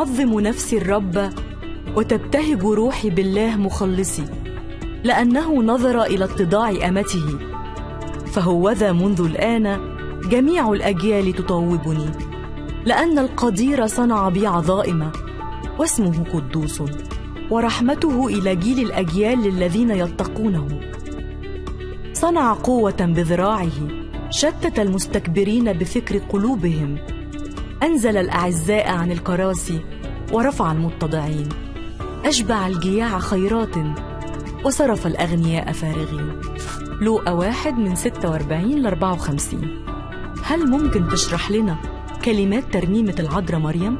تعظم نفسي الرب وتبتهج روحي بالله مخلصي لانه نظر الى اتضاع امته فهوذا منذ الان جميع الاجيال تطوبني لان القدير صنع بي عظائم واسمه قدوس ورحمته الى جيل الاجيال للذين يتقونه صنع قوه بذراعه شتت المستكبرين بفكر قلوبهم انزل الاعزاء عن الكراسي ورفع المتضعين اشبع الجياع خيرات وصرف الاغنياء فارغين لوقا واحد من 46 ل 54 هل ممكن تشرح لنا كلمات ترنيمة العذراء مريم؟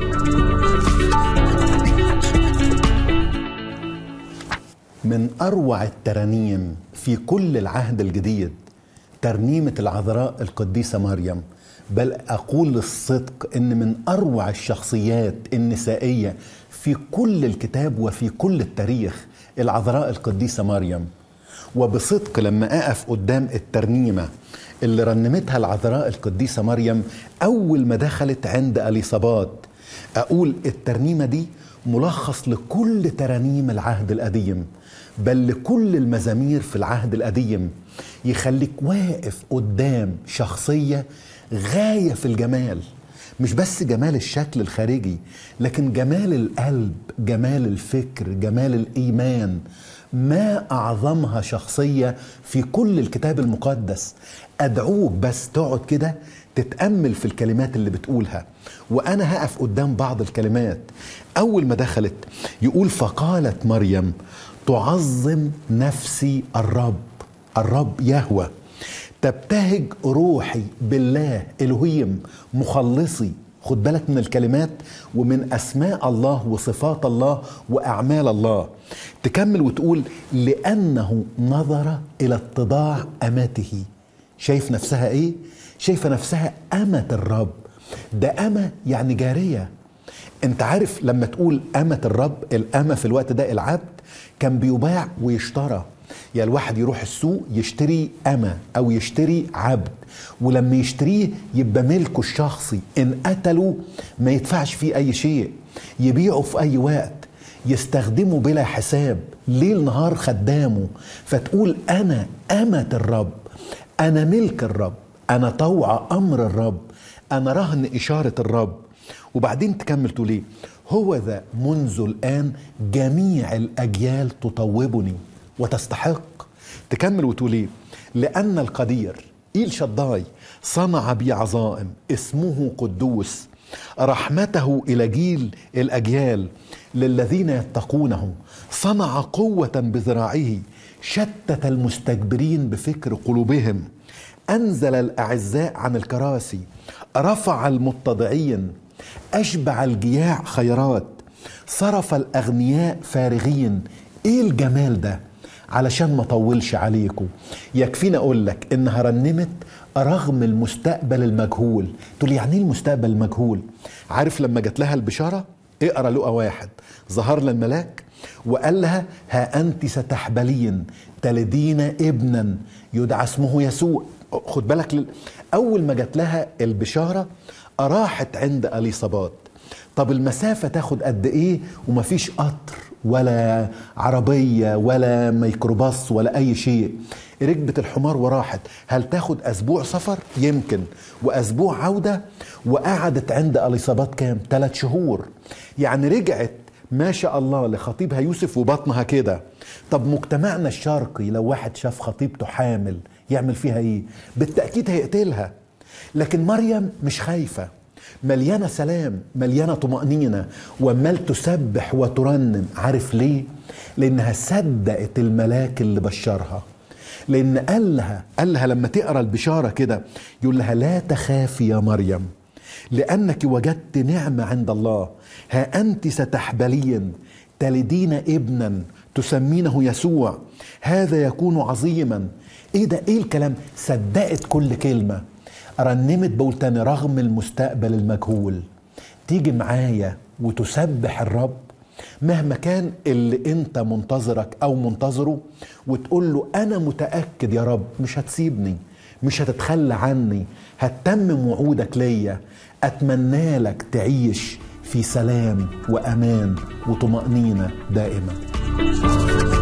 من اروع الترانيم في كل العهد الجديد ترنيمه العذراء القديسه مريم بل اقول للصدق ان من اروع الشخصيات النسائيه في كل الكتاب وفي كل التاريخ العذراء القديسه مريم وبصدق لما اقف قدام الترنيمه اللي رنمتها العذراء القديسه مريم اول ما دخلت عند اليصابات اقول الترنيمه دي ملخص لكل ترانيم العهد القديم بل لكل المزامير في العهد القديم يخليك واقف قدام شخصيه غايه في الجمال مش بس جمال الشكل الخارجي لكن جمال القلب جمال الفكر جمال الايمان ما اعظمها شخصيه في كل الكتاب المقدس ادعوك بس تقعد كده تتامل في الكلمات اللي بتقولها وانا هقف قدام بعض الكلمات اول ما دخلت يقول فقالت مريم تعظم نفسي الرب الرب يهوى تبتهج روحي بالله الهيم مخلصي خد بالك من الكلمات ومن اسماء الله وصفات الله واعمال الله تكمل وتقول لانه نظر الى اتضاع امته شايف نفسها ايه شايفه نفسها امه الرب ده امه يعني جاريه انت عارف لما تقول امه الرب الامه في الوقت ده العبد كان بيباع ويشترى يعني الواحد يروح السوق يشتري أمة أو يشتري عبد ولما يشتريه يبقى ملكه الشخصي إن قتله ما يدفعش فيه أي شيء يبيعه في أي وقت يستخدمه بلا حساب ليل نهار خدامه فتقول أنا أمة الرب أنا ملك الرب أنا طوع أمر الرب أنا رهن إشارة الرب وبعدين تكمل تقول إيه هو ذا منذ الآن جميع الأجيال تطوبني وتستحق تكمل وتقول ايه لان القدير ايل شداي صنع بي عظائم اسمه قدوس رحمته الى جيل الاجيال للذين يتقونه صنع قوه بذراعه شتت المستكبرين بفكر قلوبهم انزل الاعزاء عن الكراسي رفع المتضعين اشبع الجياع خيرات صرف الاغنياء فارغين ايه الجمال ده علشان ما اطولش عليكم يكفينا اقول لك انها رنمت رغم المستقبل المجهول تقول يعني ايه المستقبل المجهول عارف لما جات لها البشاره اقرا لقى واحد ظهر لها الملاك وقال لها ها انت ستحبلين تلدين ابنا يدعى اسمه يسوع خد بالك لل... اول ما جات لها البشاره راحت عند اليصابات طب المسافه تاخد قد ايه ومفيش قطر ولا عربيه ولا ميكروباص ولا اي شيء ركبت الحمار وراحت هل تاخد اسبوع سفر يمكن واسبوع عوده وقعدت عند اليصابات كام ثلاث شهور يعني رجعت ما شاء الله لخطيبها يوسف وبطنها كده طب مجتمعنا الشرقي لو واحد شاف خطيبته حامل يعمل فيها ايه بالتاكيد هيقتلها لكن مريم مش خايفه مليانه سلام مليانه طمانينه ومال تسبح وترنم عارف ليه لانها صدقت الملاك اللي بشرها لان قال لها قال لها لما تقرا البشاره كده يقول لها لا تخافي يا مريم لانك وجدت نعمه عند الله ها انت ستحبلين تلدين ابنا تسمينه يسوع هذا يكون عظيما ايه ده ايه الكلام صدقت كل كلمه رنمت بقول تاني رغم المستقبل المجهول تيجي معايا وتسبح الرب مهما كان اللي انت منتظرك او منتظره وتقول له انا متاكد يا رب مش هتسيبني مش هتتخلى عني هتتمم وعودك ليا اتمنى لك تعيش في سلام وامان وطمانينه دائمه